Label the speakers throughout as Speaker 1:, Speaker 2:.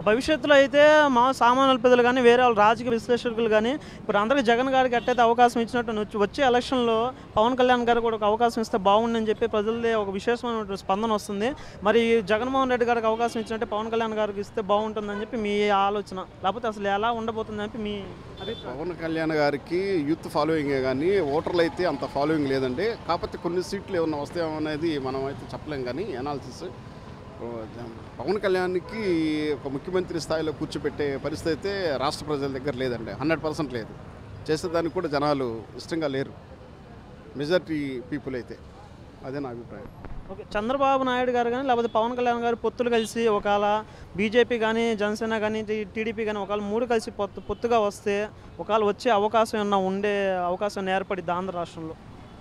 Speaker 1: భవిష్యత్తులో అయితే మా సామాన్యుల ప్రజలు కానీ వేరే వాళ్ళ రాజకీయ విశ్లేషకులు కానీ ఇప్పుడు అందరికీ జగన్ గారికి ఎట్టయితే అవకాశం ఇచ్చినట్టు వచ్చి- వచ్చే ఎలక్షన్లో పవన్ కళ్యాణ్ గారికి కూడా ఒక అవకాశం ఇస్తే బాగుండని చెప్పి ప్రజలదే ఒక విశేషమైన స్పందన వస్తుంది మరి జగన్మోహన్ రెడ్డి గారికి అవకాశం ఇచ్చినట్టే పవన్ కళ్యాణ్ గారికి ఇస్తే బాగుంటుందని చెప్పి మీ ఆలోచన లేకపోతే అసలు ఎలా ఉండబోతుందని చెప్పి మీ అభిప్రాయం
Speaker 2: పవన్ కళ్యాణ్ గారికి యూత్ ఫాలోయింగే కానీ ఓటర్లు అయితే అంత ఫాలోయింగ్ లేదండి కాకపోతే కొన్ని సీట్లు ఏమన్నా వస్తాయేమో అనేది మనం అయితే చెప్పలేం కానీ అనాలిసిస్ పవన్ కళ్యాణ్కి ఒక ముఖ్యమంత్రి స్థాయిలో కూర్చోబెట్టే పరిస్థితి అయితే రాష్ట్ర ప్రజల దగ్గర లేదండి హండ్రెడ్ పర్సెంట్ లేదు చేసేదానికి కూడా జనాలు ఇష్టంగా లేరు మెజారిటీ పీపుల్ అయితే అదే నా అభిప్రాయం
Speaker 1: ఓకే చంద్రబాబు నాయుడు గారు కానీ లేకపోతే పవన్ కళ్యాణ్ గారు పొత్తులు కలిసి ఒకవేళ బీజేపీ కానీ జనసేన కానీ టీ- టీడీపీ కానీ ఒకవేళ మూడు కలిసి పొత్తు పొత్తుగా వస్తే ఒకవేళ వచ్చే అవకాశం ఏమన్నా ఉండే అవకాశం ఏర్పడిద్ది ఆంధ్ర రాష్ట్రంలో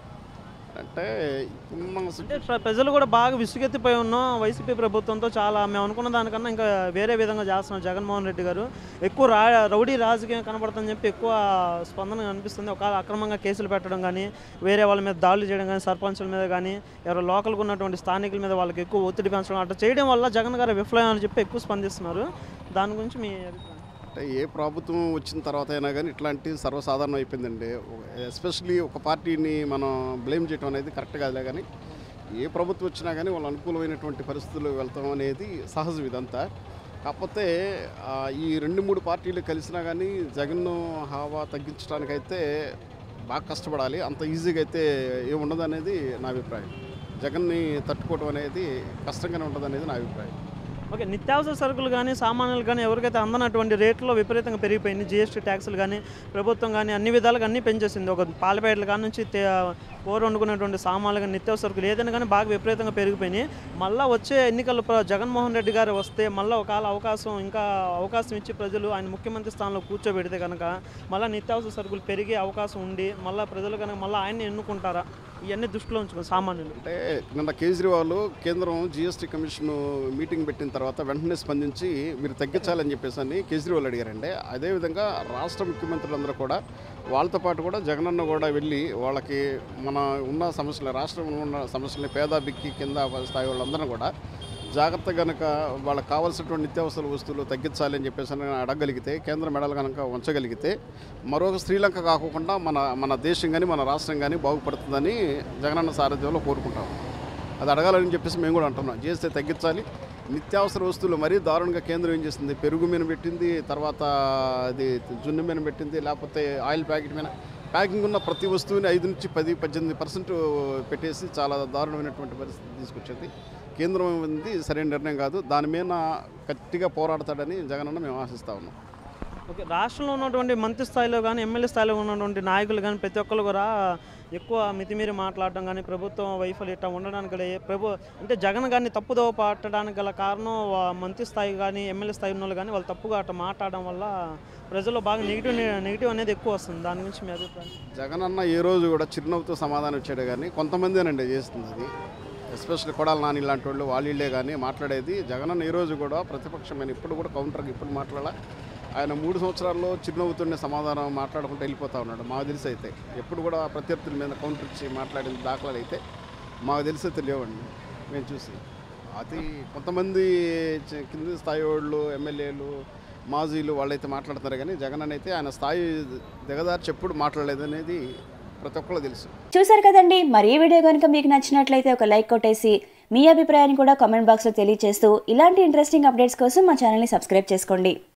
Speaker 2: అంటే ఇప్పుడున్న
Speaker 1: అంటే ప్ర- ప్రజలు కూడా బాగా విసుగెత్తిపోయి ఉన్నాం వైసీపీ ప్రభుత్వంతో చాలా మేము అనుకున్న దానికన్నా ఇంకా వేరే విధంగా చేస్తున్నాం జగన్మోహన్ రెడ్డి గారు ఎక్కువ రా రౌడీ రాజకీయం కనబడుతుందని చెప్పి ఎక్కువ స్పందన కనిపిస్తుంది ఒక అక్రమంగా కేసులు పెట్టడం కానీ వేరే వాళ్ళ మీద దాడులు చేయడం కానీ సర్పంచుల మీద కానీ ఎవరో లోకల్గా ఉన్నటువంటి స్థానికుల మీద వాళ్ళకి ఎక్కువ ఒత్తిడి పెంచడం అట్లా చేయడం వల్ల జగన్ గారు విఫలం అని చెప్పి ఎక్కువ స్పందిస్తున్నారు దాని గురించి మీ అభిప్రాయం
Speaker 2: అంటే ఏ ప్రభుత్వం వచ్చిన తర్వాత అయినా కానీ ఇట్లాంటి సర్వసాధారణం అయిపోయిందండి ఎస్పెషలీ ఒక పార్టీని మనం బ్లేమ్ చేయడం అనేది కరెక్ట్ కాదులే కానీ ఏ ప్రభుత్వం వచ్చినా కానీ వాళ్ళు అనుకూలమైనటువంటి పరిస్థితులు వెళ్తాం అనేది సహజం ఇదంతా కాకపోతే ఆ, ఈ రెండు మూడు పార్టీలు కలిసినా కానీ జగన్ హావా తగ్గించడానికైతే బాగా కష్టపడాలి అంత ఈజీగా అయితే ఏముండదు అనేది నా అభిప్రాయం జగన్ని తట్టుకోవడం అనేది కష్టంగానే ఉంటుంది అనేది నా అభిప్రాయం
Speaker 1: ఓకే నిత్యావసర సరుకులు కానీ సామాన్యులు కానీ ఎవరికైతే అందనటువంటి రేట్లో విపరీతంగా పెరిగిపోయింది జిఎస్టీ ట్యాక్సులు కానీ ప్రభుత్వం కానీ అన్ని విధాలుగా అన్నీ పెంచేసింది ఒక పాలపేటల కాడ నుంచి తే- కూర వండుకునేటువంటి సామాన్లు కానీ నిత్యావసర సరుకులు ఏదైనా కానీ బాగా విపరీతంగా పెరిగిపోయినాయి మళ్ళీ వచ్చే ఎన్నికల్లో ప్ర- జగన్మోహన్ రెడ్డి గారు వస్తే మళ్ళీ ఒకవేళ అవకాశం ఇంకా అవకాశం ఇచ్చి ప్రజలు ఆయన ముఖ్యమంత్రి స్థానంలో కూర్చోబెడితే కనుక మళ్ళీ నిత్యావసర సరుకులు పెరిగే అవకాశం ఉండి మళ్ళీ ప్రజలు కనుక మళ్ళీ ఆయన్ని ఎన్నుకుంటారా ఇవన్నీ దృష్టిలో ఉంచుకుని సామాన్యులు
Speaker 2: అంటే నిన్న కేజ్రీవాల్ కేంద్రం జిఎస్టీ కమిషన్ మీటింగ్ పెట్టిన తర్వాత వెంటనే స్పందించి మీరు తగ్గించాలని చెప్పేసి అని కేజ్రీవాల్ అడిగారండి అదేవిధంగా రాష్ట్ర ముఖ్యమంత్రులందరూ కూడా వాళ్ళతో పాటు కూడా జగనన్న కూడా వెళ్ళి వాళ్ళకి మన ఉన్న సమస్యలు రాష్ట్రంలో ఉన్న సమస్యలని పేద బిక్కి కింద స్థాయి వాళ్ళందరూ కూడా జాగ్రత్త కనుక వాళ్ళకి కావాల్సినటువంటి నిత్యావసర వస్తువులు తగ్గించాలి అని చెప్పేసి అని అడగగలిగితే కేంద్ర మెడలు కనుక ఉంచగలిగితే మరొక శ్రీలంక కాకుండా మన మన దేశం కానీ మన రాష్ట్రం కానీ బాగుపడుతుందని జగనన్న సారథ్యంలో కోరుకుంటాం అది అడగాలని చెప్పేసి మేము కూడా అంటున్నాం చేస్తే తగ్గించాలి నిత్యావసర వస్తువులు మరీ దారుణంగా కేంద్రం ఏం చేస్తుంది పెరుగు మీద పెట్టింది తర్వాత అది జున్ను మీద పెట్టింది లేకపోతే ఆయిల్ ప్యాకెట్ మీద ప్యాకింగ్ ఉన్న ప్రతి వస్తువుని ఐదు నుంచి పది పద్దెనిమిది పర్సెంట్ పెట్టేసి చాలా దారుణమైనటువంటి పరిస్థితి తీసుకొచ్చింది కేంద్రం ఉంది సరైన నిర్ణయం కాదు దాని మీద గట్టిగా పోరాడతాడని జగనన్న మేము ఆశిస్తా ఉన్నాం
Speaker 1: ఓకే రాష్ట్రంలో ఉన్నటువంటి మంత్రి స్థాయిలో కానీ ఎమ్మెల్యే స్థాయిలో ఉన్నటువంటి నాయకులు కానీ ప్రతి ఒక్కరు కూడా ఎక్కువ మితిమీరి మాట్లాడడం కానీ ప్రభుత్వం వైఫల్యం ఇట్లా ఉండడానికి గల ఏ- ప్రభు అంటే జగన్ గారిని తప్పుదోవ పట్టడానికి గల కారణం వా- మంత్రి స్థాయి కానీ ఎమ్మెల్యే స్థాయి ఉన్న వాళ్ళు కానీ వాళ్ళు తప్పుగా అట్లా మాట్లాడడం వల్ల ప్రజల్లో బాగా నెగిటివ్ నెగిటివ్ అనేది ఎక్కువ వస్తుంది దాని గురించి మీ అభిప్రాయం
Speaker 2: జగనన్న ఏ రోజు కూడా చిరునవ్వుతో సమాధానం ఇచ్చాడు కానీ కొంతమందేనండి చేస్తుంది అది ఎస్పెషల్లీ కొడాల నాని ఇలాంటి వాళ్ళు వాళ్ళే కానీ మాట్లాడేది జగనన్న ఏ రోజు కూడా ప్రతిపక్షమైన ఇప్పుడు కూడా కౌంటర్కి ఇప్పుడు మాట్లాడాల ఆయన మూడు సంవత్సరాల్లో చిరునవ్వుతోనే సమాధానం మాట్లాడకుండా వెళ్ళిపోతా ఉన్నాడు మాకు తెలిసి అయితే ఎప్పుడు కూడా ప్రత్యర్థుల మీద కౌంటర్ ఇచ్చి మాట్లాడిన దాఖలాలు అయితే మాకు తెలిసి అయితే లేవండి మేము చూసి అది కొంతమంది చి- కింది స్థాయి వాళ్ళు ఎమ్మెల్యేలు మాజీలు వాళ్ళైతే మాట్లాడతారు కానీ జగన్ అని అయితే ఆయన స్థాయి దిగదార్చి ఎప్పుడు మాట్లాడలేదు అనేది ప్రతి ఒక్కళ్ళు తెలుసు
Speaker 3: చూసారు కదండి మరి ఈ వీడియో కనుక మీకు నచ్చినట్లయితే ఒక లైక్ కొట్టేసి మీ అభిప్రాయాన్ని కూడా కామెంట్ బాక్స్లో తెలియజేస్తూ ఇలాంటి ఇంట్రెస్టింగ్ అప్డేట్స్ కోసం మా ఛానల్ని సబ్స్క్రైబ్ చేసుకోండి